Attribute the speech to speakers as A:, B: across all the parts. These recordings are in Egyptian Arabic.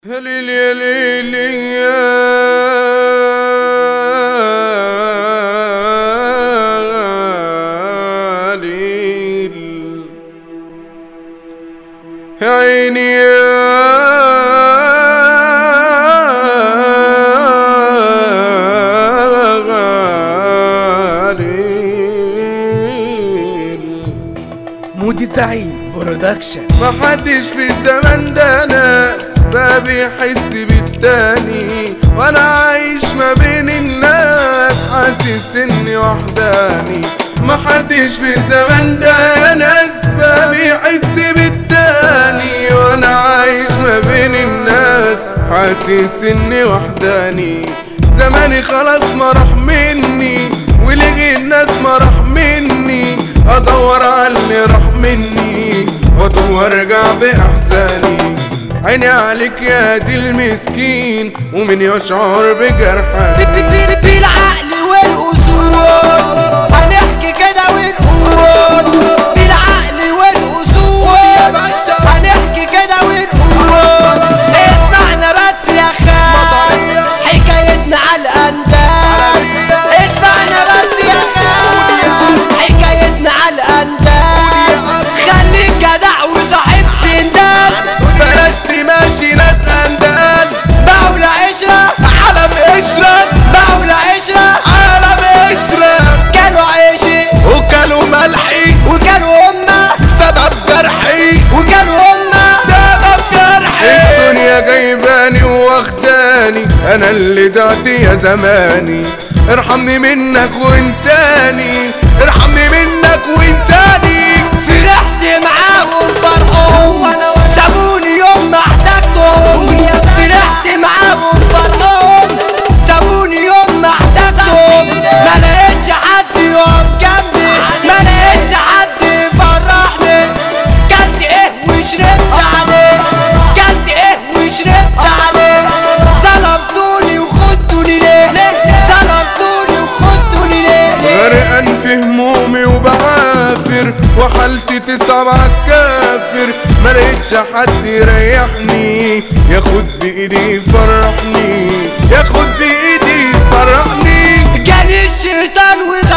A: هلي ليلي ليل يا عيني يا غالي
B: مودي زعيم برودكشن
A: محدش في الزمن ده ناس بقى بيحس بالتاني وانا عايش ما بين الناس حاسس اني وحداني محدش في الزمن ده ناس بقى بيحس بالتاني وانا عايش ما بين الناس حاسس اني وحداني زماني خلاص ما راح مني ولغي الناس ما راح مني ادور على اللي راح مني وادور ارجع باحزاني عيني عليك يا دي المسكين ومن يشعر بجرحك
B: بالعقل والاصول هنحكي كده ونقول بالعقل والاصول هنحكي كده ونقول اسمعنا بس يا خال حكايتنا على الاندال اسمعنا بس يا خال حكايتنا على الاندال خليك جدع وصاحب سندال
A: بلاش تماشي ناس اندال
B: مولى عشرة
A: عالم قشرة
B: مولى عشرة
A: عالم قشرة
B: كانوا عيشي
A: وكلوا ملحي
B: وكانوا هما
A: سبب جرحي
B: وكانوا هما
A: سبب جرحي الدنيا جايباني واخداني انا اللي ضعت يا زماني ارحمني منك وانساني ارحمني منك وانساني
B: فرحت معاهم فرحون سابوني يوم ما احتجتهم فرحت معاهم فرحون سابوني يوم ما احتجتهم ما لقيتش حد يقف جنبي ما لقيتش حد يفرحني كلت ايه وشربت عليه كلت ايه وشربت عليه ظلمتوني وخدتوني ليه ظلمتوني وخدتوني ليه
A: غرقان في همومي وبعافر وحالتي تصعب عالكافر ملقتش حد يريحني ياخد بايدي يفرحني ياخد بايدي يفرحني
B: كان الشيطان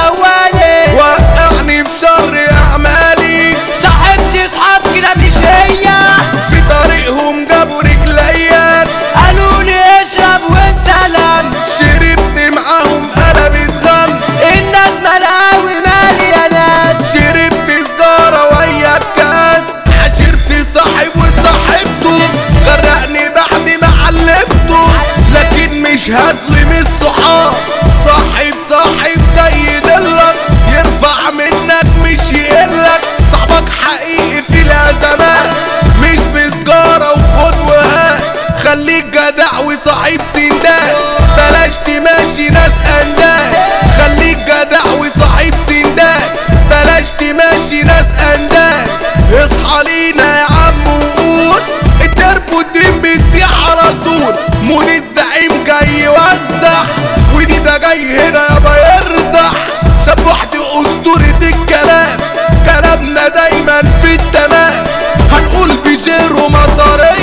B: وغواني
A: وقعني في شر اعمالي
B: صاحبتي صحاب كده مش هي
A: في طريقهم جابوا رجليا
B: قالوا لي اشرب وانسلم
A: شربت معاهم قلب الدم
B: الناس ملاوي مالي يا ناس
A: شربت سجارة ويا الكاس عشرت صاحب وصاحبته غرقني بعد ما علمته لكن مش هظلم الصحاب صاحب صاحب زي دلك يرفع منك مش يقلك صاحبك حقيقي في الازمات مش بسجارة وخد وهات خليك جدع وصاحب سندات بلاش تماشي ناس انداد خليك جدع وصاحب سندات بلاش تماشي ناس انداد اصحى لينا يا عم وقول الدرب والدريم بتزيع على طول مود الزعيم جاي يوزع ودي ده جاي هنا يابا يرزح شاف واحد اسطورة الكلام كلامنا دايما في التمام هنقول بجيرو مطر